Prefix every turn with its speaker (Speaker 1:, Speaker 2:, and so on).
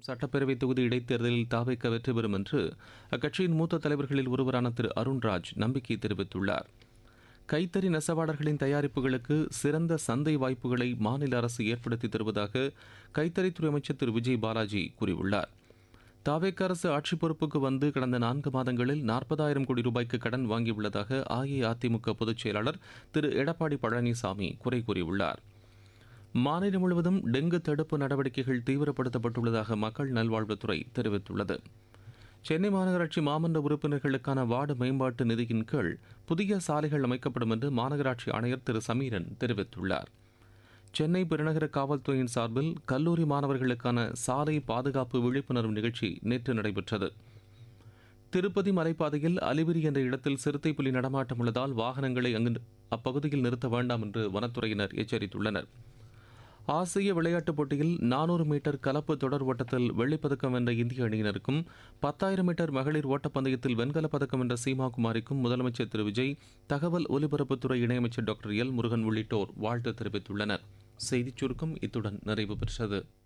Speaker 1: சட்டப்பேரவை தொகுதி இடைத்தேர்தலில் தாவைக்க வெற்றி பெறும் என்று அக்கட்சியின் மூத்த தலைவர்களில் ஒருவரான திரு அருண்ராஜ் நம்பிக்கை தெரிவித்துள்ளார் கைத்தறி நெசவாளர்களின் தயாரிப்புகளுக்கு சிறந்த சந்தை வாய்ப்புகளை மாநில அரசு ஏற்படுத்தி தருவதாக கைத்தறித்துறை அமைச்சர் திரு விஜய் பாலாஜி கூறியுள்ளார் தாவேக்க அரசு ஆட்சி பொறுப்புக்கு வந்து கடந்த நான்கு மாதங்களில் நாற்பதாயிரம் கோடி ரூபாய்க்கு கடன் வாங்கியுள்ளதாக அஇஅதிமுக பொதுச் செயலாளர் திரு எடப்பாடி பழனிசாமி குறை கூறியுள்ளார் மாநிலம் முழுவதும் டெங்கு தடுப்பு நடவடிக்கைகள் தீவிரப்படுத்தப்பட்டுள்ளதாக மக்கள் நல்வாழ்வுத்துறை தெரிவித்துள்ளது சென்னை மாநகராட்சி மாமன்ற உறுப்பினர்களுக்கான வார்டு மேம்பாட்டு நிதியின் கீழ் புதிய சாலைகள் அமைக்கப்படும் என்று மாநகராட்சி ஆணையர் திரு சமீரன் தெரிவித்துள்ளார் சென்னை பெருநகர காவல்துறையின் சார்பில் கல்லூரி மாணவர்களுக்கான சாலை பாதுகாப்பு விழிப்புணர்வு நிகழ்ச்சி நேற்று நடைபெற்றது திருப்பதி மலைப்பாதையில் அலிவிரி என்ற இடத்தில் சிறுத்தை புலி நடமாட்டம் உள்ளதால் வாகனங்களை அங்கு அப்பகுதியில் நிறுத்த வேண்டாம் என்று வனத்துறையினர் எச்சரித்துள்ளனர் ஆசிய விளையாட்டுப் போட்டியில் நானூறு மீட்டர் கலப்பு தொடர் ஓட்டத்தில் வெள்ளிப்பதக்கம் வென்ற இந்திய அணியினருக்கும் பத்தாயிரம் மீட்டர் மகளிர் ஓட்டப்பந்தயத்தில் வெண்கலப் பதக்கம் வென்ற சீமா குமாரிக்கும் முதலமைச்சர் திரு விஜய் தகவல் ஒலிபரப்புத்துறை இணையமைச்சர் டாக்டர் எல் முருகன் உள்ளிட்டோர் வாழ்த்து தெரிவித்துள்ளனர் செய்திச் சுருக்கம் இத்துடன் நிறைவு பெற்றது